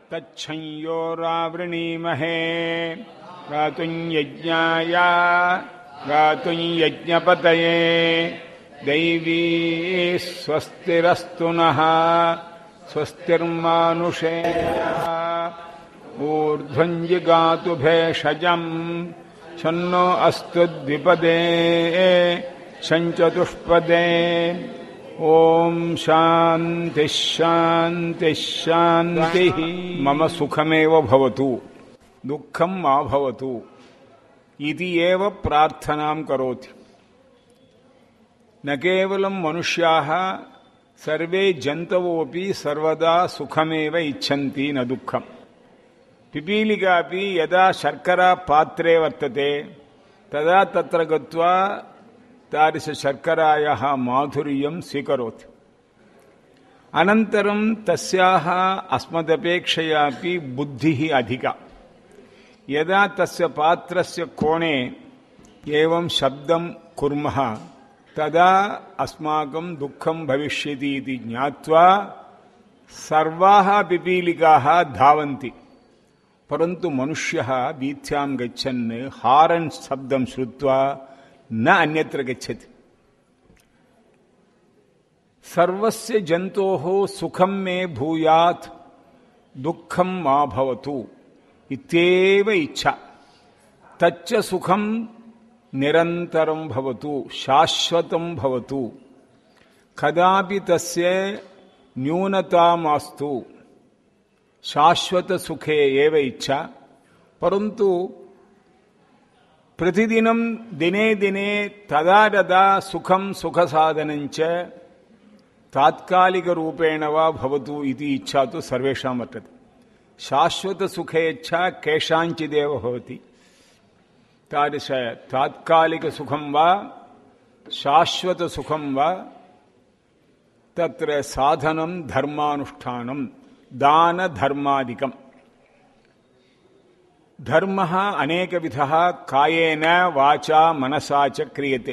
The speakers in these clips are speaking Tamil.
तच्छंयोरावृणीमहे गातुं यज्ञाय गातुं यज्ञपतये दैवी स्वस्तिरस्तु नः स्वस्तिर्मानुषे ऊर्ध्वञ्जिगातु भेषजम् शन्नो अस्तु द्विपदे शञ्चतुष्पदे ॐ शान्तिः शान्तिः शान्तिः मम सुखमेव भवतु दुःखं मा भवतु इति एव प्रार्थनां करोति न केवलं मनुष्याः सर्वे जन्तवोऽपि सर्वदा सुखमेव इच्छन्ति न दुःखम् पिपीलिकापि यदा शर्करा पात्रे वर्तते तदा तत्र गत्वा तादृशशर्करायाः माधुर्यं स्वीकरोति अनन्तरं तस्याः अस्मदपेक्षयापि बुद्धिः अधिका यदा तस्य पात्रस्य कोणे एवं शब्दं कुर्मः तदा अस्माकं दुःखं भविष्यति इति ज्ञात्वा सर्वाः पिपीलिकाः धावन्ति परन्तु मनुष्यः वीथ्यां गच्छन् हारन् शब्दं श्रुत्वा न अन्यत्र गच्छति सर्वस्य जन्तोः सुखं मे भूयात् दुःखं मा भवतु इत्येव इच्छा तच्च सुखं निरन्तरं भवतु शाश्वतं भवतु कदापि तस्य न्यूनता मास्तु शाश्वतसुखे एव इच्छा परन्तु प्रतिदिनं दिने दिने तदा तदा सुखं सुखसाधनञ्च तात्कालिकरूपेण वा भवतु इति इच्छा तु सर्वेषां वर्तते शाश्वतसुखे इच्छा केषाञ्चिदेव भवति तादृश तात्कालिकसुखं वा शाश्वतसुखं वा तत्र साधनं धर्मानुष्ठानं दानधर्मादिकम् धर्मः अनेकविधः कायेन वाचा मनसा च क्रियते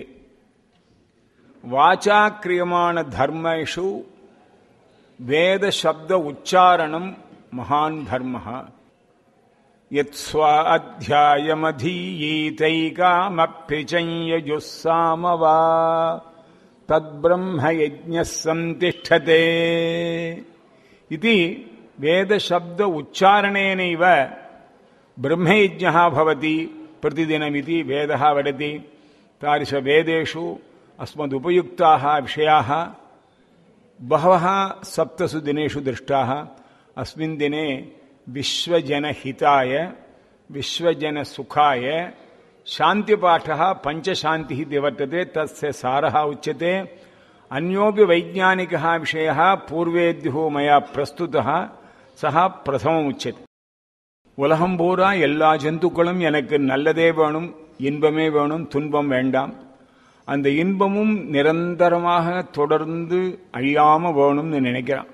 वाचा क्रियमाणधर्मेषु वेदशब्द उच्चारणं महान् धर्मः यत्स्वाध्यायमधीयीतैकामप्यचञ्यजुस्साम वा तद्ब्रह्मयज्ञः सन्तिष्ठते इति वेदशब्द उच्चारणेनैव ब्रह्मयज्ञः भवति प्रतिदिनमिति वेदः वदति तादृशवेदेषु अस्मदुपयुक्ताः विषयाः बहवः सप्तसु दिनेषु दृष्टाः अस्मिन् दिने विश्वजनहिताय विश्वजनसुखाय शान्तिपाठः पञ्चशान्तिः इति वर्तते तस्य सारः उच्यते अन्योपि वैज्ञानिकः विषयः पूर्वेद्युः मया प्रस्तुतः सः प्रथममुच्यते உலகம் பூரா எல்லா ஜந்துக்களும் எனக்கு நல்லதே வேணும் இன்பமே வேணும் துன்பம் வேண்டாம் அந்த இன்பமும் நிரந்தரமாக தொடர்ந்து அழியாம வேணும்னு நினைக்கிறான்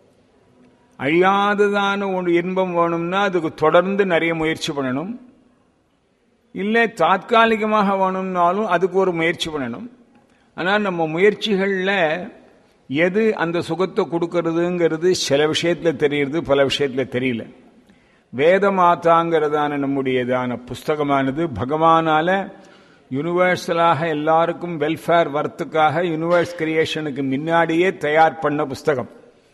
அழியாததான ஒரு இன்பம் வேணும்னா அதுக்கு தொடர்ந்து நிறைய முயற்சி பண்ணணும் இல்லை தாத்காலிகமாக வேணும்னாலும் அதுக்கு ஒரு முயற்சி பண்ணணும் ஆனால் நம்ம முயற்சிகளில் எது அந்த சுகத்தை கொடுக்கறதுங்கிறது சில விஷயத்தில் தெரியுது பல விஷயத்தில் தெரியல வேத மாதாங்கிறதான நம்முடையதான புஸ்தகமானது பகவானால யூனிவர்சலாக எல்லாருக்கும் வெல்ஃபேர் வர்த்துக்காக யூனிவர்ஸ் கிரியேஷனுக்கு முன்னாடியே தயார் பண்ண புஸ்தகம்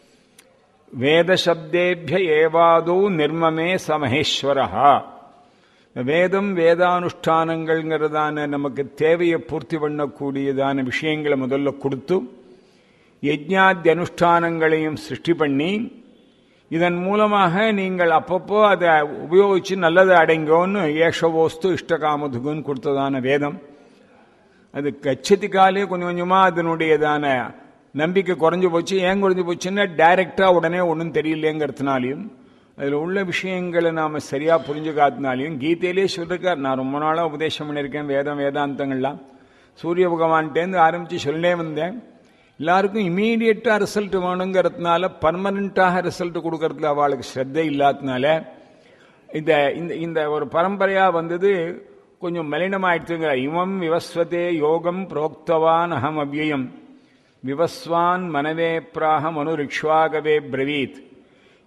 வேத சப்தேபிய ஏவாதோ நிர்மமே சமஹேஸ்வரஹா வேதம் வேதானுஷ்டானங்கள்ங்கிறதான நமக்கு தேவையை பூர்த்தி பண்ணக்கூடியதான விஷயங்களை முதல்ல கொடுத்து யஜ்ஞாத்தி அனுஷ்டானங்களையும் சிருஷ்டி பண்ணி இதன் மூலமாக நீங்கள் அப்பப்போ அதை உபயோகிச்சு நல்லதை அடைங்கோன்னு ஏஷவோஸ்து இஷ்டகாமதுகுன்னு கொடுத்ததான வேதம் அது கச்சதி காலே கொஞ்சம் கொஞ்சமாக அதனுடையதான நம்பிக்கை குறைஞ்சு போச்சு ஏன் குறைஞ்சு போச்சுன்னா டைரக்டாக உடனே ஒன்றும் தெரியலேங்கிறதுனாலையும் அதில் உள்ள விஷயங்களை நாம் சரியாக புரிஞ்சுக்காத்தினாலையும் கீதையிலே சொல்லிருக்கார் நான் ரொம்ப நாளாக உபதேசம் பண்ணியிருக்கேன் வேதம் வேதாந்தங்கள்லாம் சூரிய பகவான்கிட்டேருந்து ஆரம்பித்து சொல்லே வந்தேன் எல்லாருக்கும் இமீடியட்டாக ரிசல்ட் வேணுங்கிறதுனால பர்மனண்ட்டாக ரிசல்ட் கொடுக்கறதுல அவளுக்கு ஸ்ரத்தை இல்லாததுனால இந்த இந்த இந்த ஒரு பரம்பரையாக வந்தது கொஞ்சம் மலினமாயிடுச்சுங்கிற இமம் விவஸ்வதே யோகம் புரோக்தவான் அகம் அவ்யயம் விவஸ்வான் மனவே பிராக மனு ரிக்ஷ்வாகவே பிரவீத்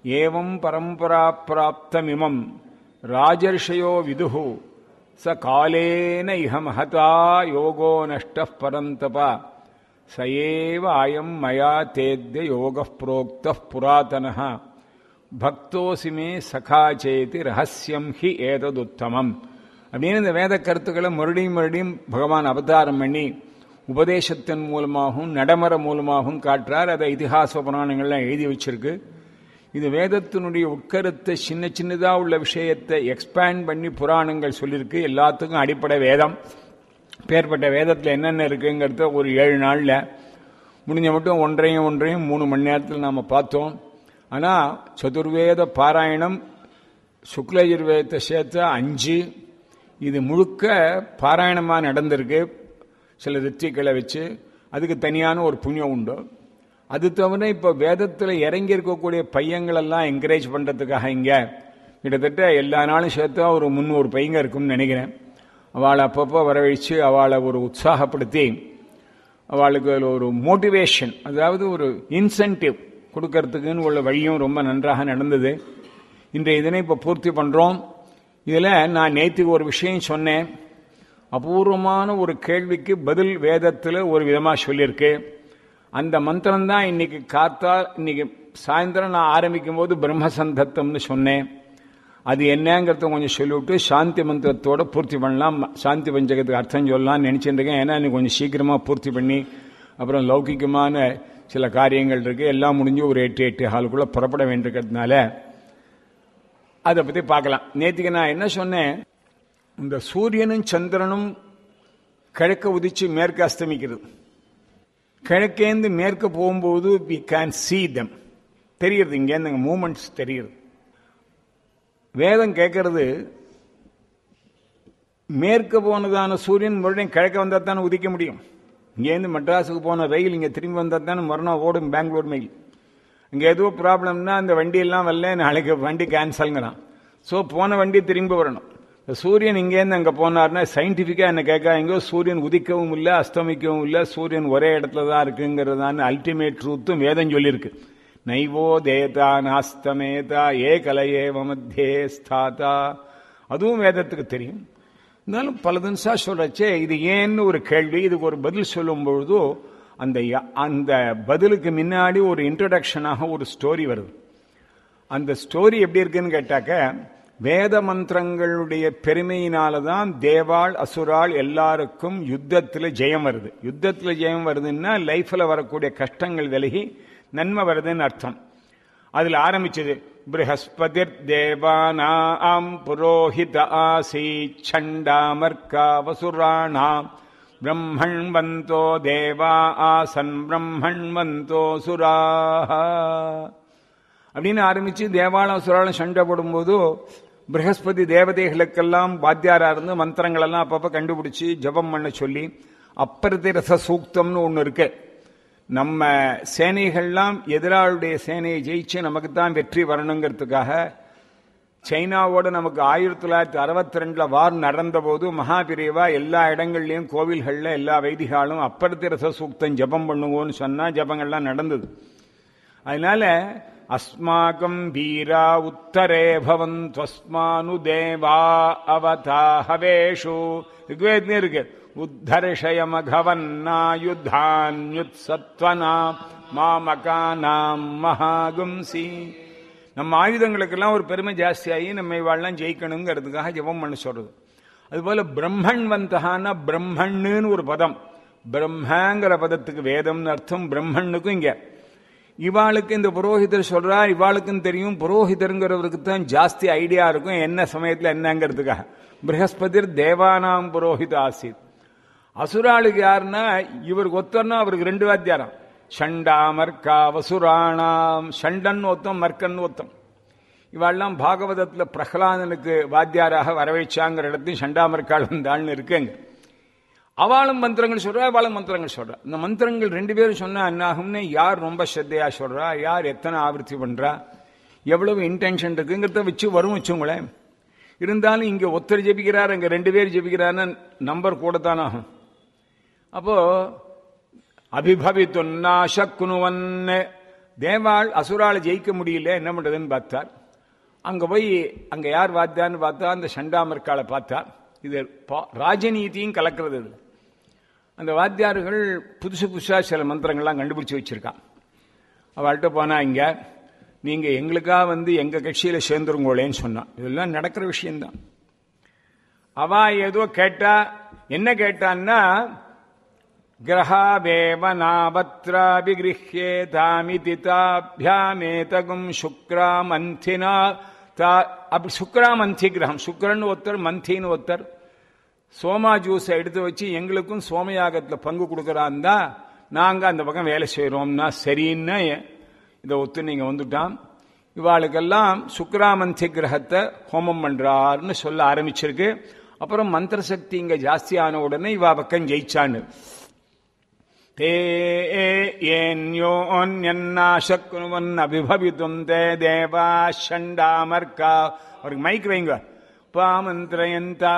ஏவம் பரம்பரா பிராப்தமிமம் ராஜர்ஷயோ விதுஹு ச காலேன இஹ மகதா யோகோ நஷ்ட பரந்தபா சயேவ அயம் மயா தேத்ய யோக புரோக்த புராதன பக்தோசிமே சகா சேதி ரகசியம் ஹி ஏததுத்தமம் அப்படின்னு இந்த வேத கருத்துக்களை மறுபடியும் மறுபடியும் பகவான் அவதாரம் பண்ணி உபதேசத்தின் மூலமாகவும் நடைமுறை மூலமாகவும் காட்டுறார் அதை இதிகாச புராணங்கள்லாம் எழுதி வச்சிருக்கு இது வேதத்தினுடைய உட்கருத்தை சின்ன சின்னதாக உள்ள விஷயத்தை எக்ஸ்பேண்ட் பண்ணி புராணங்கள் சொல்லியிருக்கு எல்லாத்துக்கும் அடிப்படை வேதம் பேர்பட்ட வேதத்தில் என்னென்ன இருக்குங்கிறத ஒரு ஏழு நாளில் முடிஞ்ச மட்டும் ஒன்றையும் ஒன்றையும் மூணு மணி நேரத்தில் நாம் பார்த்தோம் ஆனால் சதுர்வேத பாராயணம் சுக்லயுர்வேதத்தை சேர்த்து அஞ்சு இது முழுக்க பாராயணமாக நடந்திருக்கு சில ரித்திகளை வச்சு அதுக்கு தனியான ஒரு புண்ணியம் உண்டு அது தவிர இப்போ வேதத்தில் இறங்கி இருக்கக்கூடிய பையங்களெல்லாம் என்கரேஜ் பண்ணுறதுக்காக இங்கே கிட்டத்தட்ட எல்லா நாளும் சேர்த்தா ஒரு முந்நூறு பையங்க இருக்கும்னு நினைக்கிறேன் அவளை அப்பப்போ வரவழைச்சு அவளை ஒரு உற்சாகப்படுத்தி அவளுக்கு ஒரு மோட்டிவேஷன் அதாவது ஒரு இன்சென்டிவ் கொடுக்கறதுக்குன்னு உள்ள வழியும் ரொம்ப நன்றாக நடந்தது இன்றைய இதனை இப்போ பூர்த்தி பண்ணுறோம் இதில் நான் நேற்றுக்கு ஒரு விஷயம் சொன்னேன் அபூர்வமான ஒரு கேள்விக்கு பதில் வேதத்தில் ஒரு விதமாக சொல்லியிருக்கு அந்த மந்திரம் தான் இன்னைக்கு காத்தா இன்னைக்கு சாயந்தரம் நான் ஆரம்பிக்கும் போது பிரம்மசந்தத்தம்னு சொன்னேன் அது என்னங்கிறத கொஞ்சம் சொல்லிவிட்டு சாந்தி மந்திரத்தோட பூர்த்தி பண்ணலாம் சாந்தி பஞ்சகத்துக்கு அர்த்தம் சொல்லலாம்னு நினச்சிட்டு இருக்கேன் ஏன்னா இன்னைக்கு கொஞ்சம் சீக்கிரமாக பூர்த்தி பண்ணி அப்புறம் லௌகிகமான சில காரியங்கள் இருக்கு எல்லாம் முடிஞ்சு ஒரு எட்டு எட்டு ஹாலுக்குள்ள புறப்பட வேண்டியிருக்கிறதுனால அதை பற்றி பார்க்கலாம் நேற்றுக்கு நான் என்ன சொன்னேன் இந்த சூரியனும் சந்திரனும் கிழக்க உதிச்சு மேற்கு அஸ்தமிக்கிறது கிழக்கேந்து மேற்கு போகும்போது வி கேன் சீ தம் தெரியுது இங்கேருந்து மூமெண்ட்ஸ் தெரியுது வேதம் கேட்கறது மேற்கு போனதான சூரியன் மறுபடியும் கிழக்க வந்தால் தானே உதிக்க முடியும் இங்கேருந்து மெட்ராஸுக்கு போன ரயில் இங்கே திரும்பி வந்தால் தானே மறுநாள் ஓடும் பெங்களூர் மெயில் இங்கே ஏதோ ப்ராப்ளம்னா அந்த வண்டியெல்லாம் வரல நாளைக்கு வண்டி கேன்சல்ங்கிறான் ஸோ போன வண்டி திரும்பி வரணும் சூரியன் இங்கேருந்து அங்கே போனார்னா சயின்டிஃபிக்காக என்ன கேட்காங்க சூரியன் உதிக்கவும் இல்லை அஸ்தமிக்கவும் இல்லை சூரியன் ஒரே இடத்துல தான் இருக்குங்கிறதான அல்டிமேட் ட்ரூத்தும் வேதம் சொல்லியிருக்கு நைவோ தேதா நாஸ்தமேதா ஏ கலையே மத்தியே ஸ்தாதா அதுவும் வேதத்துக்கு தெரியும் இருந்தாலும் பல தினசா சொல்றச்சே இது ஏன்னு ஒரு கேள்வி இதுக்கு ஒரு பதில் சொல்லும் பொழுது அந்த அந்த பதிலுக்கு முன்னாடி ஒரு இன்ட்ரடக்ஷனாக ஒரு ஸ்டோரி வருது அந்த ஸ்டோரி எப்படி இருக்குன்னு கேட்டாக்க வேத மந்திரங்களுடைய பெருமையினால தான் தேவாள் அசுராள் எல்லாருக்கும் யுத்தத்தில் ஜெயம் வருது யுத்தத்தில் ஜெயம் வருதுன்னா லைஃப்ல வரக்கூடிய கஷ்டங்கள் விலகி நன்மை வருதுன்னு அர்த்தம் அதுல ஆரம்பிச்சது ப்ரஹஸ்பதிர் தேவானாம் புரோஹித ஆசி சண்டாமர்கா வசுராணாம் பிரம்மண் வந்தோ தேவா ஆசன் பிரம்மண் வந்தோ சுராஹ அப்படின்னு ஆரம்பிச்சு தேவாலம் சுராலம் சண்டை போடும்போது பிரகஸ்பதி தேவதைகளுக்கெல்லாம் வாத்தியாரா இருந்து மந்திரங்களெல்லாம் அப்பப்போ கண்டுபிடிச்சி ஜபம் பண்ண சொல்லி அப்பரதி ரச சூக்தம்னு ஒன்று இருக்கு நம்ம சேனைகள்லாம் எதிராளுடைய சேனையை ஜெயிச்சு நமக்கு தான் வெற்றி வரணுங்கிறதுக்காக சைனாவோட நமக்கு ஆயிரத்தி தொள்ளாயிரத்தி அறுபத்தி ரெண்டுல வார் நடந்த போது மகாபிரிவா எல்லா இடங்கள்லயும் கோவில்கள்ல எல்லா வைதிகாலும் அப்பரத்தி ரச சூக்தம் ஜபம் பண்ணுவோன்னு சொன்னா ஜபங்கள்லாம் நடந்தது அதனால அஸ்மாக்கம் வீரா உத்தரே பவந்த்வஸ்மானு தேவா அவதாஹவேஷு ரிக்வேத்னே இருக்கு உத்தர்ஷயமகவன்னாயுத்தான்யுத்சத்வனாம் மாமகானாம் மகாகும்சி நம்ம ஆயுதங்களுக்கெல்லாம் ஒரு பெருமை ஜாஸ்தியாகி நம்ம இவாள்லாம் ஜெயிக்கணுங்கிறதுக்காக ஜெபம் பண்ண சொல்றது அதுபோல பிரம்மன் வந்தகான்னா பிரம்மன்னு ஒரு பதம் பிரம்மங்கிற பதத்துக்கு வேதம்னு அர்த்தம் பிரம்மனுக்கும் இங்க இவாளுக்கு இந்த புரோஹிதர் சொல்றா இவாளுக்கும் தெரியும் புரோஹிதருங்கிறவருக்கு தான் ஜாஸ்தி ஐடியா இருக்கும் என்ன சமயத்தில் என்னங்கிறதுக்காக பிரகஸ்பதிர் தேவானாம் புரோஹித ஆசித் அசுராளுக்கு யாருன்னா இவருக்கு ஒத்தர்னா அவருக்கு ரெண்டு வாத்தியாரம் ஷண்டா மர்க்கா வசுராணாம் ஷண்டன் ஒத்தம் மர்க்கன் ஒத்தம் இவாள்லாம் பாகவதத்தில் பிரகலாதனுக்கு வாத்தியாராக வரவேச்சாங்கிற இடத்தையும் ஷண்டாமர்காள் வந்தாள்னு இருக்குங்க அவளும் மந்திரங்கள் சொல்றா அவளும் மந்திரங்கள் சொல்றா இந்த மந்திரங்கள் ரெண்டு பேரும் சொன்னா என்னாகும்னு யார் ரொம்ப ஸ்ரத்தையா சொல்றா யார் எத்தனை ஆவர்த்தி பண்றா எவ்வளவு இன்டென்ஷன் இருக்குங்கிறத வச்சு வரும் வச்சுங்களேன் இருந்தாலும் இங்க ஒருத்தர் ஜெபிக்கிறார் அங்க ரெண்டு பேர் ஜெபிக்கிறாருன்னு நம்பர் கூட தான் ஆகும் அப்போ அபிபவித்துன்னா சக்குனுவன் தேவாள் அசுரால ஜெயிக்க முடியல என்ன பண்றதுன்னு பார்த்தார் அங்க போய் அங்க யார் வாத்தான்னு பார்த்தா அந்த சண்டாமர்காலை பார்த்தா இது பா- ராஜநீதியும் கலக்கிறது இது அந்த வாத்தியார்கள் புதுசு புதுசா சில மந்திரங்கள்லாம் கண்டுபிடிச்சு வச்சிருக்கான் அவள்கிட்ட போனா இங்க நீங்க எங்களுக்காக வந்து எங்க கட்சியில சேர்ந்துருங்கோளேன்னு சொன்னான் இதெல்லாம் நடக்கிற விஷயம்தான் அவ ஏதோ கேட்டா என்ன கேட்டான்னா கிரகாவேவ நாபத்ராபிகிருஹ்யேதாமிதி தாபியாமேதகும் சுக்ராமந்தினா தா அப்படி சுக்ராமந்தி கிரகம் சுக்ரன் ஒருத்தர் மந்தின்னு ஒருத்தர் சோமா ஜூஸை எடுத்து வச்சு எங்களுக்கும் சோமயாகத்தில் பங்கு கொடுக்குறாந்தா நாங்கள் அந்த பக்கம் வேலை செய்கிறோம்னா சரின்னு இதை ஒத்து நீங்கள் வந்துட்டான் இவாளுக்கெல்லாம் சுக்ராமந்தி கிரகத்தை ஹோமம் பண்றாருன்னு சொல்ல ஆரம்பிச்சிருக்கு அப்புறம் மந்திர சக்தி இங்க ஜாஸ்தியான உடனே இவா பக்கம் ஜெயிச்சான்னு தே ஏன்யோன்யன்னாசக்குவன் அபிபவித்தும் தே தேவா ஷண்டாமர்கா அவருக்கு மைக் வைங்க பாமந்திரயந்தா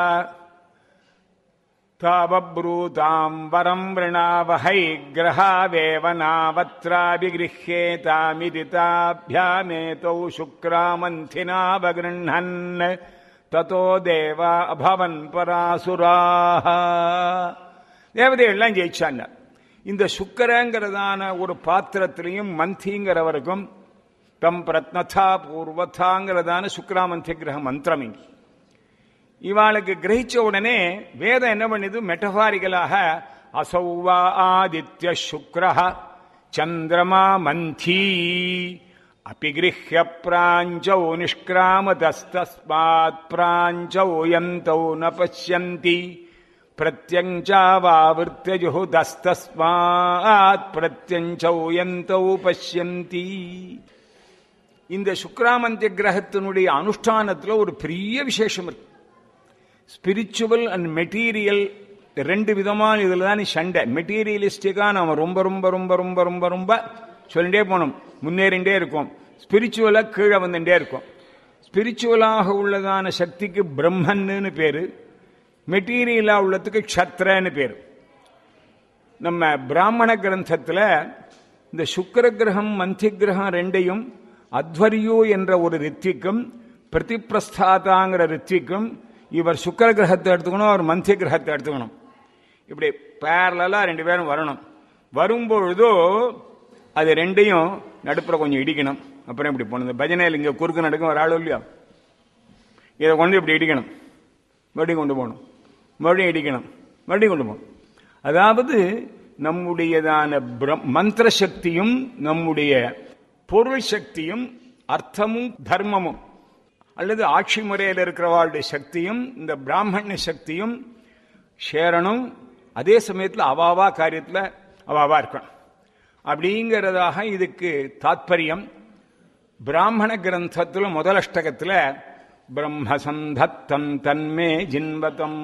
தாவப்ரூதாம் வரம் விரணாவஹை கிரகாவேவ நாவத்ராபிகிருஹ்யேதாமிதி தாபியாமேதௌ சுக்ராமந்தினாவகிருண்ணன் ததோ தேவா அபவன் பராசுராக தேவதைகள்லாம் ஜெயிச்சாங்க இந்த சுக்கரங்கிறதான ஒரு பாத்திரத்திலையும் மந்திங்கிறவருக்கும் தம் பிரத்னதா பூர்வதாங்கிறதான சுக்ராமந்தி கிரக மந்திரம் இங்க இவாளுக்கு கிரகிச்ச உடனே வேதம் என்ன பண்ணுது மெட்டபாரிகளாக அசௌவா ஆதித்ய சுக்ர சந்திரமா மந்தி அபிகிருஹ்ய பிராஞ்சௌ நிஷ்கிராமதஸ்தஸ்மாத் பிராஞ்சௌ யந்தௌ ந பசியந்தி பிரத்யஞ்சாவாவிருத்தியஜுதஸ்தஸ்மாத் பிரத்யஞ்சௌ யந்தௌ பசியந்தி இந்த சுக்ராமந்திய கிரகத்தினுடைய அனுஷ்டானத்தில் ஒரு பெரிய விசேஷம் இருக்கு ஸ்பிரிச்சுவல் அண்ட் மெட்டீரியல் ரெண்டு விதமான இதில் தான் சண்டை மெட்டீரியலிஸ்டிக்காக நாம ரொம்ப ரொம்ப ரொம்ப ரொம்ப ரொம்ப ரொம்ப சொல்லிட்டே போனோம் முன்னேறிண்டே இருக்கும் ஸ்பிரிச்சுவலாக கீழே வந்துட்டே இருக்கும் ஸ்பிரிச்சுவலாக உள்ளதான சக்திக்கு பிரம்மன்னு பேரு மெட்டீரியலாக உள்ளதுக்கு க்ஷத்ரன்னு பேரு நம்ம பிராமண கிரந்தத்தில் இந்த சுக்கர கிரகம் மந்தி கிரகம் ரெண்டையும் அத்வரியோ என்ற ஒரு ரித்விக்கும் பிரதிப்பிரஸ்தாதாங்கிற ரித்விக்கும் இவர் சுக்கர கிரகத்தை எடுத்துக்கணும் அவர் மந்திய கிரகத்தை எடுத்துக்கணும் இப்படி பேரலா ரெண்டு பேரும் வரணும் வரும்பொழுதோ அது ரெண்டையும் நடுப்புற கொஞ்சம் இடிக்கணும் அப்புறம் இப்படி போகணும் இந்த பஜனையில் இங்கே குறுக்கு நடக்கும் ஒரு ஆள் இல்லையா இதை கொண்டு இப்படி இடிக்கணும் மறுபடியும் கொண்டு போகணும் மறுபடியும் இடிக்கணும் மறுபடியும் கொண்டு போகணும் அதாவது நம்முடையதான பிரம்- மந்திர சக்தியும் நம்முடைய பொருள் சக்தியும் அர்த்தமும் தர்மமும் அல்லது ஆட்சி முறையில் இருக்கிறவாளுடைய சக்தியும் இந்த பிராமண சக்தியும் சேரணும் அதே சமயத்தில் அவாவா காரியத்தில் அவாவா இருக்கணும் அப்படிங்கிறதாக இதுக்கு தாத்பரியம் பிராமண கிரந்தத்தில் முதல் அஷ்டகத்தில் பிரம்ம சந்தத்தம் தன்மே ஜின்வதம்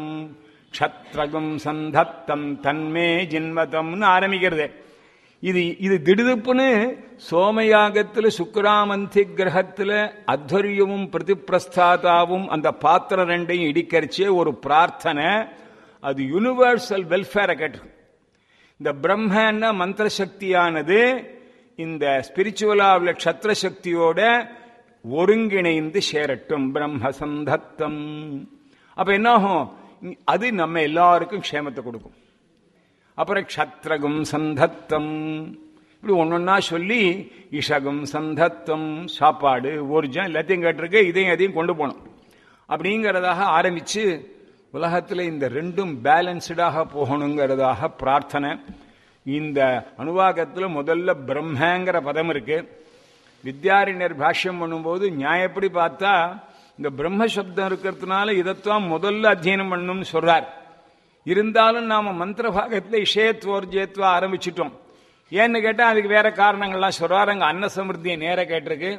க்ஷத்ரகும் சந்தத்தம் தன்மே ஜின்வதம்னு ஆரம்பிக்கிறது இது இது திடுதுப்புன்னு சோமயாகத்தில் சுக்கராமந்தி கிரகத்தில் அத்வரியமும் பிரதிப்பிரஸ்தாதாவும் அந்த பாத்திரம் ரெண்டையும் இடிக்கரிச்சே ஒரு பிரார்த்தனை அது யூனிவர்சல் வெல்ஃபேரை கேட்டிருக்கு இந்த பிரம்மன மந்திர சக்தியானது இந்த ஸ்பிரிச்சுவலா உள்ள க்ஷத்ர சக்தியோட ஒருங்கிணைந்து சேரட்டும் பிரம்ம சந்தத்தம் அப்ப என்னாகும் அது நம்ம எல்லாருக்கும் க்ஷேமத்தை கொடுக்கும் அப்புறம் க்ஷத்ரகும் சந்தத்தம் இப்படி ஒன்னொன்னா சொல்லி இஷகும் சந்தத்தம் சாப்பாடு ஊர்ஜம் எல்லாத்தையும் கேட்டிருக்கு இதையும் அதையும் கொண்டு போகணும் அப்படிங்கிறதாக ஆரம்பிச்சு உலகத்தில் இந்த ரெண்டும் பேலன்ஸ்டாக போகணுங்கிறதாக பிரார்த்தனை இந்த அனுவாகத்தில் முதல்ல பிரம்மங்கிற பதம் இருக்கு வித்யாரண்யர் பாஷ்யம் பண்ணும்போது நியாயப்படி பார்த்தா இந்த பிரம்ம சப்தம் இருக்கிறதுனால இதைத்தான் முதல்ல அத்தியனம் பண்ணணும்னு சொல்றார் இருந்தாலும் நாம மந்திர பாகத்தில் இஷயத்வோர்ஜயத்வா ஆரம்பிச்சிட்டோம் ஏன்னு கேட்டா அதுக்கு வேற காரணங்கள்லாம் சொல்றாரு அங்க அன்ன சமிருத்தியை நேர கேட்டிருக்கு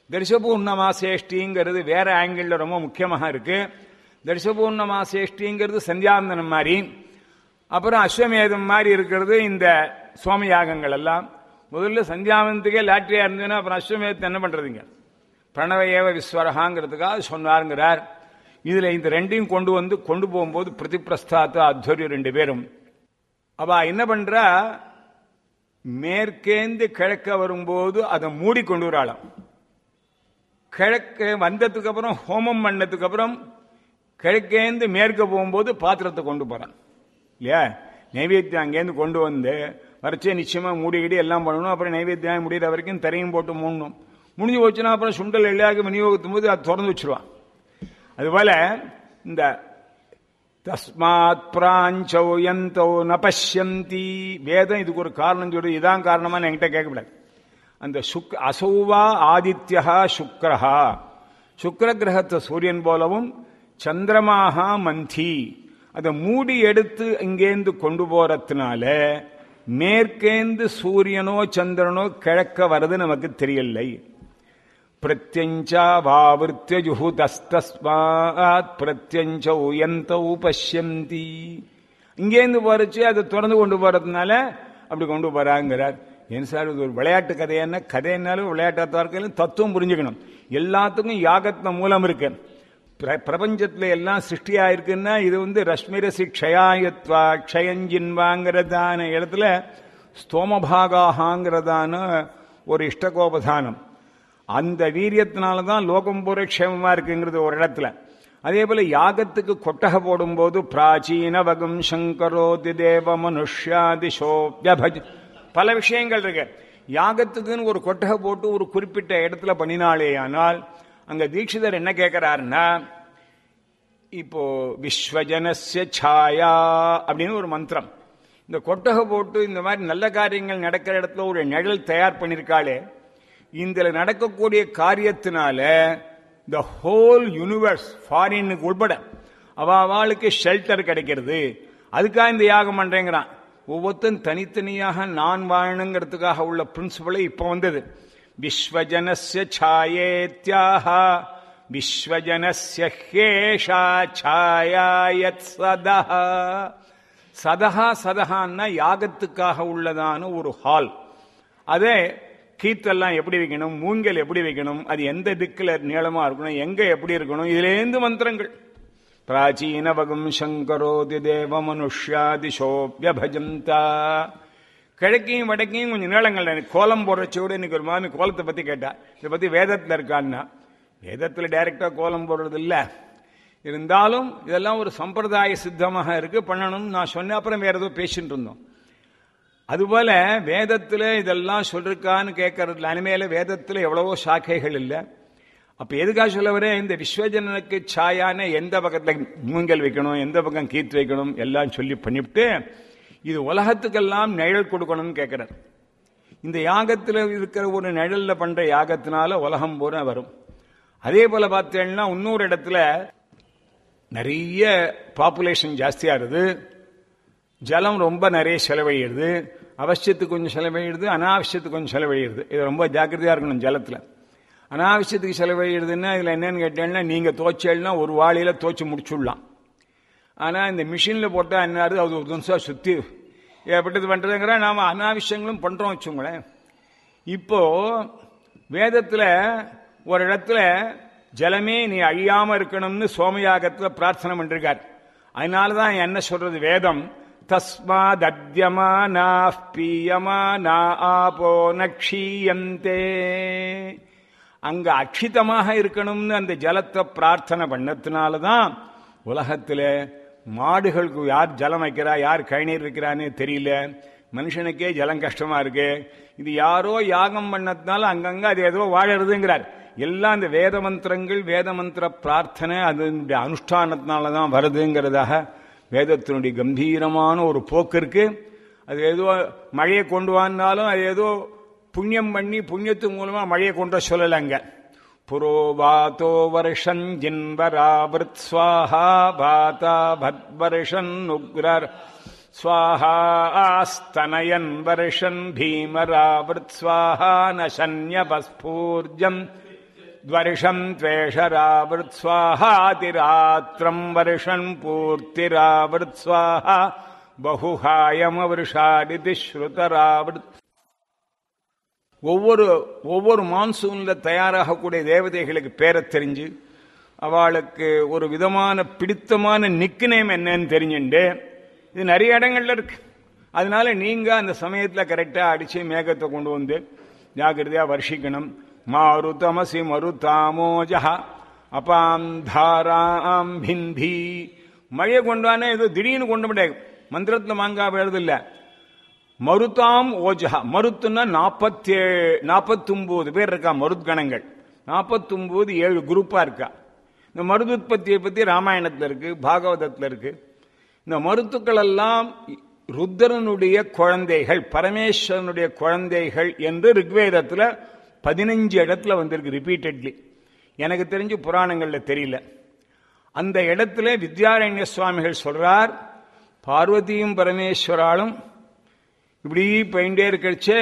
தரிசபூர்ணமாசேஷ்டிங்கிறது வேற ஆங்கிள் ரொம்ப முக்கியமாக இருக்கு தரிசபூர்ணமாசேஷ்டிங்கிறது சந்தியாந்தனம் மாதிரி அப்புறம் அஸ்வமேதம் மாதிரி இருக்கிறது இந்த சோமயாகங்கள் எல்லாம் முதல்ல சந்தியாவந்தத்துக்கே லாட்ரியா இருந்ததுன்னா அப்புறம் அஸ்வமேதத்தை என்ன பண்றதுங்க பிரணவ ஏவ விஸ்வரகாங்கிறதுக்காக சொன்னாருங்கிறார் இதுல இந்த ரெண்டையும் கொண்டு வந்து கொண்டு போகும்போது பிரதிப்பிரஸ்தாத்த அத்வரியம் ரெண்டு பேரும் அவ என்ன பண்றா மேற்கேந்து கிழக்க வரும்போது அதை மூடி கொண்டு வராளாம் கிழக்கு வந்ததுக்கு அப்புறம் ஹோமம் பண்ணதுக்கு அப்புறம் கிழக்கேந்து மேற்க போகும்போது பாத்திரத்தை கொண்டு போறான் இல்லையா நைவேத்தியம் அங்கேருந்து கொண்டு வந்து வரைச்சே நிச்சயமா மூடிக்கிடி எல்லாம் பண்ணணும் அப்புறம் நைவேத்தியம் முடிகிற வரைக்கும் தரையும் போட்டு மூடணும் முடிஞ்சு போச்சுன்னா அப்புறம் சுண்டல் எல்லாம் விநியோகத்தும் போது அதை திறந்து வச்சிருவான் அதுபோல இந்த தஸ்மாத் பிராஞ்சௌ யந்தௌ ந பஷ்யந்தி வேதம் இதுக்கு ஒரு காரணம் சொல்லி இதான் காரணமா என்கிட்ட கேட்கக்கூடாது அந்த சுக் அசௌவா ஆதித்யா சுக்ரஹா சுக்கர கிரகத்தை சூரியன் போலவும் சந்திரமாகா மந்தி அதை மூடி எடுத்து இங்கேந்து கொண்டு போறதுனால மேற்கேந்து சூரியனோ சந்திரனோ கிழக்க வர்றது நமக்கு தெரியலை பிரத்யஞ்சா வாவிருத்திய ஜுஹுதஸ்தஸ்மாத் பிரத்யஞ்சௌ யந்தௌ பஷ்யந்தி இங்கேருந்து போறச்சு அதை திறந்து கொண்டு போறதுனால அப்படி கொண்டு போறாங்கிறார் ஏன் சார் இது ஒரு விளையாட்டு கதை என்ன கதைன்னாலும் விளையாட்டாக இருக்கையிலும் தத்துவம் புரிஞ்சுக்கணும் எல்லாத்துக்கும் யாகத்தின மூலம் இருக்கு பிரபஞ்சத்துல எல்லாம் சிருஷ்டியா இருக்குன்னா இது வந்து ரஷ்மிரசி க்ஷயாயத்வா க்ஷயஞ்சின்வாங்கிறதான இடத்துல ஸ்தோமபாகாங்கிறதான ஒரு இஷ்டகோபதானம் அந்த வீரியத்தினால தான் லோகம் பூரா க்ஷேமமா இருக்குங்கிறது ஒரு இடத்துல அதே போல யாகத்துக்கு கொட்டகை போடும்போது பிராச்சீன வகம் சங்கரோதி தேவ மனுஷ்யாதிஷோபியபஜ் பல விஷயங்கள் இருக்கு யாகத்துக்குன்னு ஒரு கொட்டகை போட்டு ஒரு குறிப்பிட்ட இடத்துல பண்ணினாலேயானால் அங்க தீட்சிதர் என்ன கேட்கிறாருன்னா இப்போ விஸ்வஜனஸ்ய சாயா அப்படின்னு ஒரு மந்திரம் இந்த கொட்டகை போட்டு இந்த மாதிரி நல்ல காரியங்கள் நடக்கிற இடத்துல ஒரு நிழல் தயார் பண்ணிருக்காளே இந்த நடக்கக்கூடிய காரியத்தினால த ஹோல் யூனிவர்ஸ் ஃபாரினுக்கு உட்பட அவ அவளுக்கு ஷெல்டர் கிடைக்கிறது அதுக்காக இந்த யாகம் பண்றேங்கிறான் ஒவ்வொருத்தரும் தனித்தனியாக நான் வாழணுங்கிறதுக்காக உள்ள பிரின்சிபலே இப்ப வந்தது விஸ்வஜனஸ்ய சாயேத்யாக விஸ்வஜனஸ்ய ஹேஷா சாயாயத் சதா சதஹா சதஹான்னா யாகத்துக்காக உள்ளதான ஒரு ஹால் அதே கீத்தெல்லாம் எப்படி வைக்கணும் மூங்கல் எப்படி வைக்கணும் அது எந்த திக்கில் நீளமா இருக்கணும் எங்க எப்படி இருக்கணும் இதுலேருந்து மந்திரங்கள் பிராச்சீன வகம் சங்கரோதி தேவ மனுஷ்யாதிஷோபியபஜந்தா கிழக்கையும் வடக்கையும் கொஞ்சம் நீளங்கள் எனக்கு கோலம் போடுறச்சோடு இன்னைக்கு ஒரு மாமி கோலத்தை பத்தி கேட்டா இதை பத்தி வேதத்தில் இருக்கான்னா வேதத்தில் டைரக்டா கோலம் போடுறது இல்ல இருந்தாலும் இதெல்லாம் ஒரு சம்பிரதாய சித்தமாக இருக்கு பண்ணணும் நான் சொன்ன அப்புறம் வேற ஏதோ பேசிட்டு இருந்தோம் அதுபோல வேதத்துல இதெல்லாம் சொல்லிருக்கான்னு கேட்கறதுல அனிமேல வேதத்துல எவ்வளவோ சாக்கைகள் இல்லை அப்ப எதுக்காக சொல்ல வரேன் இந்த விஸ்வஜனனுக்கு சாயான எந்த பக்கத்துல மூங்கல் வைக்கணும் எந்த பக்கம் கீத்து வைக்கணும் எல்லாம் சொல்லி பண்ணிவிட்டு இது உலகத்துக்கெல்லாம் நிழல் கொடுக்கணும்னு கேட்கிறார் இந்த யாகத்தில் இருக்கிற ஒரு நிழல்ல பண்ற யாகத்தினால உலகம் பூரா வரும் அதே போல பார்த்தேன்னா இன்னொரு இடத்துல நிறைய பாப்புலேஷன் ஜாஸ்தியா இருது ஜலம் ரொம்ப நிறைய செலவழிடுது அவசியத்துக்கு கொஞ்சம் செலவழிடுது அனாவசியத்துக்கு கொஞ்சம் செலவழிடுது இது ரொம்ப ஜாக்கிரதையா இருக்கணும் ஜலத்துல அனாவசியத்துக்கு செலவழிடுதுன்னா இதுல என்னன்னு கேட்டேன்னா நீங்க தோச்சேன்னா ஒரு வாளியில தோச்சு முடிச்சுடலாம் ஆனா இந்த மிஷின்ல போட்டா என்ன அது ஒரு நிமிஷம் சுத்தி எப்படிது பண்றதுங்கிற நாம அனாவசியங்களும் பண்றோம் வச்சுங்களேன் இப்போ வேதத்துல ஒரு இடத்துல ஜலமே நீ அழியாம இருக்கணும்னு சோமயாகத்துல பிரார்த்தனை பண்ணிருக்கார் அதனாலதான் என்ன சொல்றது வேதம் தஸ்மாதத்யமானா பீயமானா ஆபோ நக்ஷீயந்தே அங்க அக்ஷிதமாக இருக்கணும்னு அந்த ஜலத்தை பிரார்த்தனை பண்ணதுனாலதான் உலகத்துல மாடுகளுக்கு யார் ஜலம் வைக்கிறா யார் கழிநீர் வைக்கிறான்னு தெரியல மனுஷனுக்கே ஜலம் கஷ்டமா இருக்கு இது யாரோ யாகம் பண்ணதுனால அங்கங்க அது ஏதோ வாழறதுங்கிறார் எல்லாம் இந்த வேத மந்திரங்கள் வேத மந்திர பிரார்த்தனை அதனுடைய அனுஷ்டானத்தினாலதான் வருதுங்கிறதாக வேதத்தினுடைய கம்பீரமான ஒரு போக்கு இருக்கு அது ஏதோ மழையை கொண்டு வந்தாலும் அது ஏதோ புண்ணியம் பண்ணி புண்ணியத்து மூலமா மழையை கொண்டு சொல்லலைங்க புரோபாத்தோ வருஷன் ஜின்வராவிருத் ஸ்வாஹா பாதா பத்வர்ஷன் உக்ரர் ஸ்வாஹாஸ்தனயன் வருஷன் பீமராவிருத் ஸ்வாஹா நசன்யபஸ்பூர்ஜம் द्वर्षम् त्वेषरावृत् स्वाहातिरात्रम् वर्षन् पूर्तिरावृत् स्वाहा बहुहायमवृषादिति श्रुतरावृत् ஒவ்வொரு ஒவ்வொரு மான்சூன்ல தயாராகக்கூடிய தேவதைகளுக்கு பேரை தெரிஞ்சு அவளுக்கு ஒரு விதமான பிடித்தமான நிக்கு நேம் என்னன்னு தெரிஞ்சுண்டு இது நிறைய இடங்கள்ல இருக்கு அதனால நீங்க அந்த சமயத்துல கரெக்டா அடிச்சு மேகத்தை கொண்டு வந்து ஜாக்கிரதையா வருஷிக்கணும் மாருதமசி மருதாமோஜா அபாம் தாராம் பிந்தி மழையை கொண்டு வானே ஏதோ திடீர்னு கொண்டு முடியாது மந்திரத்துல மாங்கா எழுது இல்ல மருதாம் ஓஜா மருத்துன்னா நாற்பத்தி நாற்பத்தொன்பது பேர் இருக்கா மருத்கணங்கள் நாற்பத்தொன்பது ஏழு குரூப்பா இருக்கா இந்த மருதுத்பத்தியை பத்தி ராமாயணத்துல இருக்கு பாகவதத்துல இருக்கு இந்த மருத்துக்கள் எல்லாம் ருத்ரனுடைய குழந்தைகள் பரமேஸ்வரனுடைய குழந்தைகள் என்று ரிக்வேதத்துல பதினஞ்சு இடத்துல வந்திருக்கு ரிப்பீட்டட்லி எனக்கு தெரிஞ்சு புராணங்கள்ல தெரியல அந்த இடத்துல வித்யாரண்ய சுவாமிகள் சொல்றார் பார்வதியும் பரமேஸ்வராலும் இப்படி போயிட்டே இருக்கச்சே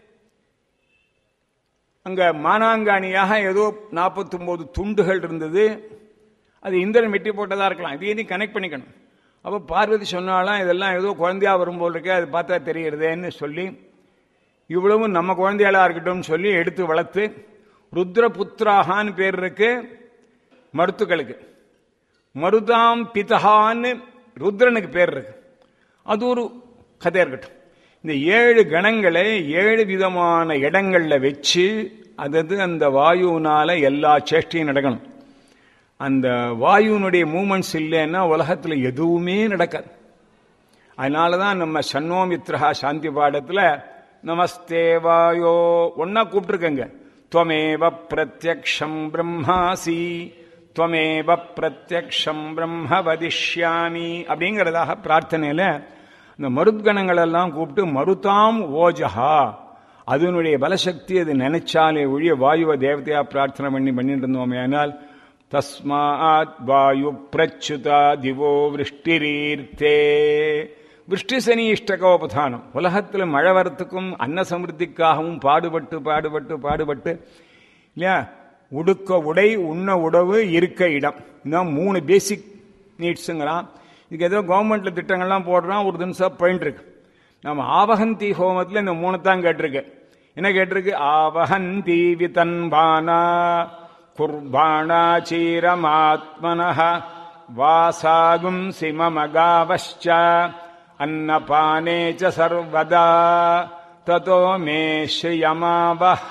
அங்க மானாங்காணியாக ஏதோ நாற்பத்தி ஒன்பது துண்டுகள் இருந்தது அது இந்திரன் வெட்டி போட்டதா இருக்கலாம் இதையும் கனெக்ட் பண்ணிக்கணும் அப்போ பார்வதி சொன்னாலாம் இதெல்லாம் ஏதோ குழந்தையா வரும்போது இருக்கு அது பார்த்தா தெரிகிறதேன்னு சொல்லி இவ்வளவும் நம்ம குழந்தைகளா இருக்கட்டும் சொல்லி எடுத்து வளர்த்து ருத்ரபுத்திராகான்னு பேர் இருக்கு மருத்துக்களுக்கு மருதாம் பிதஹான்னு ருத்ரனுக்கு பேர் இருக்கு அது ஒரு கதை இருக்கட்டும் இந்த ஏழு கணங்களை ஏழு விதமான இடங்கள்ல வச்சு அதது அந்த வாயுனால எல்லா சேஷ்டையும் நடக்கணும் அந்த வாயுனுடைய மூமெண்ட்ஸ் இல்லைன்னா உலகத்துல எதுவுமே நடக்காது அதனாலதான் நம்ம சன்னோமித்ரஹா சாந்தி பாடத்துல நமஸ்தே வாயோ ஒன்னா கூப்பிட்டுருக்கங்க துவமேவ பிரத்யக்ஷம் பிரம்மாசி துவமேவ பிரத்யக்ஷம் பிரம்ம வதிஷ்யாமி அப்படிங்கிறதாக பிரார்த்தனையில இந்த மருத்கணங்கள் எல்லாம் கூப்பிட்டு மருதாம் ஓஜஹா அதனுடைய பலசக்தி அது நினைச்சாலே ஒழிய வாயுவ தேவதையா பிரார்த்தனை பண்ணி பண்ணிட்டு இருந்தோமே ஆனால் தஸ்மாத் வாயு பிரச்சுதா திவோ விருஷ்டிரீர்த்தே விருஷ்டி சனி இஷ்டகோபதானம் உலகத்தில் மழை வரத்துக்கும் அன்ன சமிருத்திக்காகவும் பாடுபட்டு பாடுபட்டு பாடுபட்டு இல்லையா உடுக்க உடை உண்ண உணவு இருக்க இடம் இதான் மூணு பேசிக் நீட்ஸுங்கிறான் இதுக்கு ஏதோ கவர்மெண்ட்ல திட்டங்கள்லாம் போடுறான் ஒரு தினசம் போயிட்டு இருக்கு நம்ம ஆவகந்தி ஹோமத்தில் இந்த மூணு தான் கேட்டிருக்கு என்ன கேட்டிருக்கு ஆவகந்தி விதன்பானா குர்பாணா சீரமாத்மனः வாசாகும் சிமமகாவश्च अन्नपाने च सर्वदा ततो मे श्रियमावः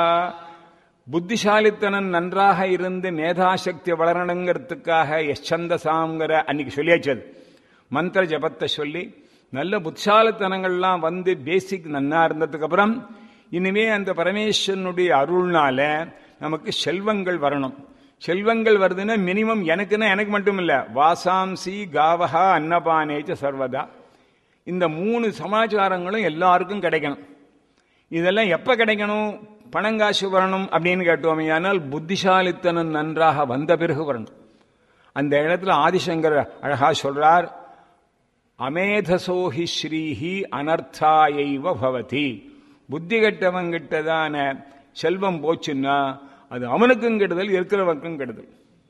புத்திசாலித்தனம் நன்றாக இருந்து மேதாசக்தி வளரணுங்கிறதுக்காக எச்சந்தசாங்கிற அன்னைக்கு சொல்லியாச்சது மந்திர ஜபத்தை சொல்லி நல்ல புத்திசாலித்தனங்கள்லாம் வந்து பேசிக் நன்னா இருந்ததுக்கு அப்புறம் இனிமே அந்த பரமேஸ்வரனுடைய அருள்னால நமக்கு செல்வங்கள் வரணும் செல்வங்கள் வருதுன்னா மினிமம் எனக்குன்னா எனக்கு மட்டும் இல்ல வாசாம்சி காவஹா அன்னபானேச்ச சர்வதா இந்த மூணு சமாச்சாரங்களும் எல்லாருக்கும் கிடைக்கணும் இதெல்லாம் எப்ப கிடைக்கணும் பணங்காசு வரணும் அப்படின்னு கேட்டோமே ஆனால் புத்திசாலித்தனம் நன்றாக வந்த பிறகு வரணும் அந்த இடத்துல ஆதிசங்கர் அழகா சொல்றார் அமேதசோஹி ஸ்ரீஹி அனர்த்தாயைவ பவதி புத்தி கெட்டவங்கிட்டதான செல்வம் போச்சுன்னா அது அவனுக்கும் கெடுதல் இருக்கிறவனுக்கும் கெடுதல்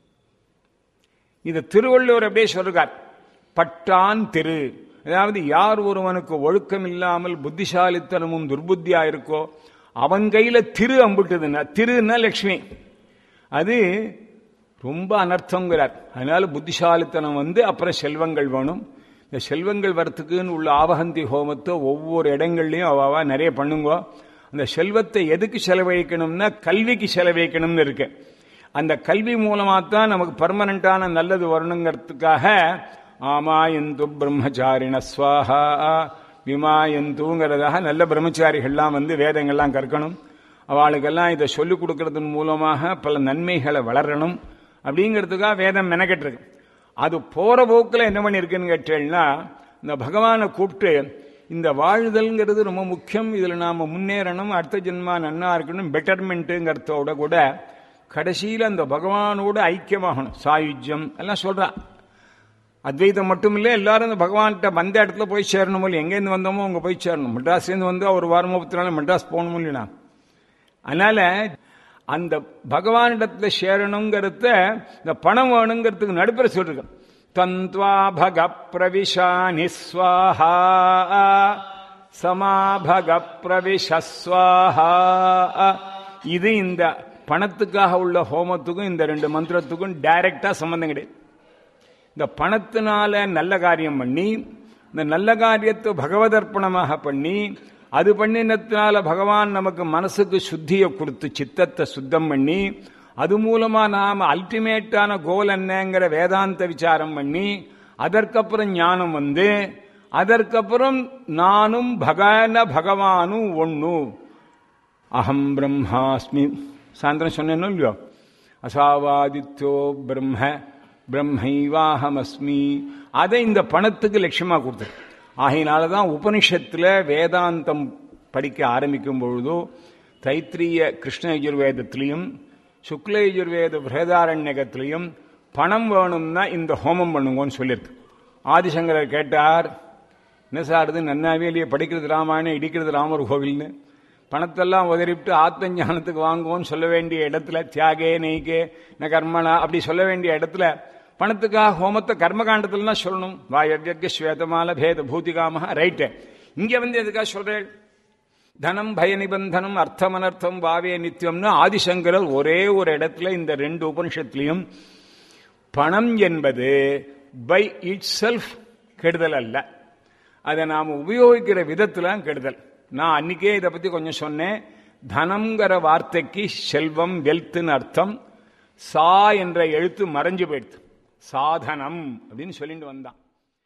இது திருவள்ளுவர் அப்படியே சொல்றார் பட்டான் திரு அதாவது யார் ஒருவனுக்கு ஒழுக்கம் இல்லாமல் புத்திசாலித்தனமும் துர்புத்தியா இருக்கோ அவன் கையில திரு அம்பிட்டுதுன்னா திருன்னா லட்சுமி அது ரொம்ப அனர்த்தங்கிறார் அதனால புத்திசாலித்தனம் வந்து அப்புறம் செல்வங்கள் வேணும் இந்த செல்வங்கள் வரத்துக்குன்னு உள்ள ஆவகந்தி ஹோமத்தை ஒவ்வொரு இடங்கள்லையும் அவாவா நிறைய பண்ணுங்க அந்த செல்வத்தை எதுக்கு செலவழிக்கணும்னா கல்விக்கு செலவழிக்கணும்னு இருக்கு அந்த கல்வி மூலமா தான் நமக்கு பர்மனண்டான நல்லது வரணுங்கிறதுக்காக ஆமாயந்து பிரம்மச்சாரிண ஸ்வாஹா விமாயந்துங்கிறதாக நல்ல பிரம்மச்சாரிகள்லாம் வந்து வேதங்கள்லாம் கற்கணும் அவளுக்கெல்லாம் இதை சொல்லிக் கொடுக்கறதன் மூலமாக பல நன்மைகளை வளரணும் அப்படிங்கிறதுக்காக வேதம் மெனக்கெட்டிருக்கு அது போற போக்கில் என்ன பண்ணியிருக்குன்னு கேட்டேன்னா இந்த பகவானை கூப்பிட்டு இந்த வாழ்தல்ங்கிறது ரொம்ப முக்கியம் இதில் நாம் முன்னேறணும் அடுத்த ஜென்மா நன்னா இருக்கணும் பெட்டர்மெண்ட்டுங்கிறதோட கூட கடைசியில் அந்த பகவானோட ஐக்கியமாகணும் சாயுஜ்யம் எல்லாம் சொல்றா அத்வைதம் மட்டும் இல்லை எல்லாரும் இந்த பகவான்கிட்ட வந்த இடத்துல போய் சேரணும் இல்லை எங்கேருந்து வந்தோமோ அங்கே போய் சேரணும் மெட்ராஸ்லேருந்து வந்து ஒரு வாரமோ பத்து நாள் மெட்ராஸ் போகணும் இல்லைனா அதனால அந்த பகவானிடத்துல சேரணுங்கிறத இந்த பணம் வேணுங்கிறதுக்கு நடுப்புற சொல்லிருக்கேன் தந்த்வா பக பிரவிஷா நிஸ்வாஹா சமாபக பிரவிஷஸ்வாஹா இது இந்த பணத்துக்காக உள்ள ஹோமத்துக்கும் இந்த ரெண்டு மந்திரத்துக்கும் டைரக்டா சம்பந்தம் கிடையாது இந்த பணத்தினால நல்ல காரியம் பண்ணி இந்த நல்ல காரியத்தை பகவதர்ப்பணமாக பண்ணி அது பண்ணினத்தினால பகவான் நமக்கு மனசுக்கு சுத்தியை கொடுத்து சித்தத்தை சுத்தம் பண்ணி அது மூலமா நாம அல்டிமேட்டான கோல் என்னங்கிற வேதாந்த விசாரம் பண்ணி அதற்கப்புறம் ஞானம் வந்து அதற்கப்புறம் நானும் பகன பகவானும் ஒண்ணு அகம் பிரம்மாஸ்மி சாயந்தரம் சொன்னேன்னு இல்லையோ அசாவாதித்யோ பிரம்ம பிரம்மைவாஹமஸ்மி அதை இந்த பணத்துக்கு லட்சியமா கொடுத்துரு ஆகையினால தான் உபனிஷத்துல வேதாந்தம் படிக்க ஆரம்பிக்கும் பொழுதோ தைத்திரிய கிருஷ்ண யஜுர்வேதத்திலையும் சுக்ல யஜுர்வேத பிரேதாரண்யகத்திலையும் பணம் வேணும்னா இந்த ஹோமம் பண்ணுங்கன்னு சொல்லியிருக்கு ஆதிசங்கரர் கேட்டார் என்ன சார் இது நன்னாவே இல்லையே படிக்கிறது ராமாயணம் இடிக்கிறது ராமர் கோவில்னு பணத்தெல்லாம் உதறிவிட்டு ஆத்ம ஞானத்துக்கு வாங்குவோன்னு சொல்ல வேண்டிய இடத்துல தியாகே நெய்கே ந கர்மனா அப்படி சொல்ல வேண்டிய இடத்துல பணத்துக்காக ஹோமத்தை கர்மகாண்டத்துலலாம் சொல்லணும் வாயவ்யர்க ஸ்வேதமால பேத பூதிகாம ரைட்டு இங்க வந்து எதுக்காக சொல்றேன் தனம் பய நிபந்தனம் அர்த்தம் அனர்த்தம் வாவே நித்தியம்னு ஆதிசங்கரர் ஒரே ஒரு இடத்துல இந்த ரெண்டு உபனிஷத்துலையும் பணம் என்பது பை இட் செல்ஃப் கெடுதல் அல்ல அதை நாம் உபயோகிக்கிற விதத்துல கெடுதல் நான் அன்னைக்கே இதை பத்தி கொஞ்சம் சொன்னேன் தனம்ங்கிற வார்த்தைக்கு செல்வம் வெல்த்னு அர்த்தம் சா என்ற எழுத்து மறைஞ்சு போயிடுது சாதனம் அப்படின்னு சொல்லிட்டு வந்தான்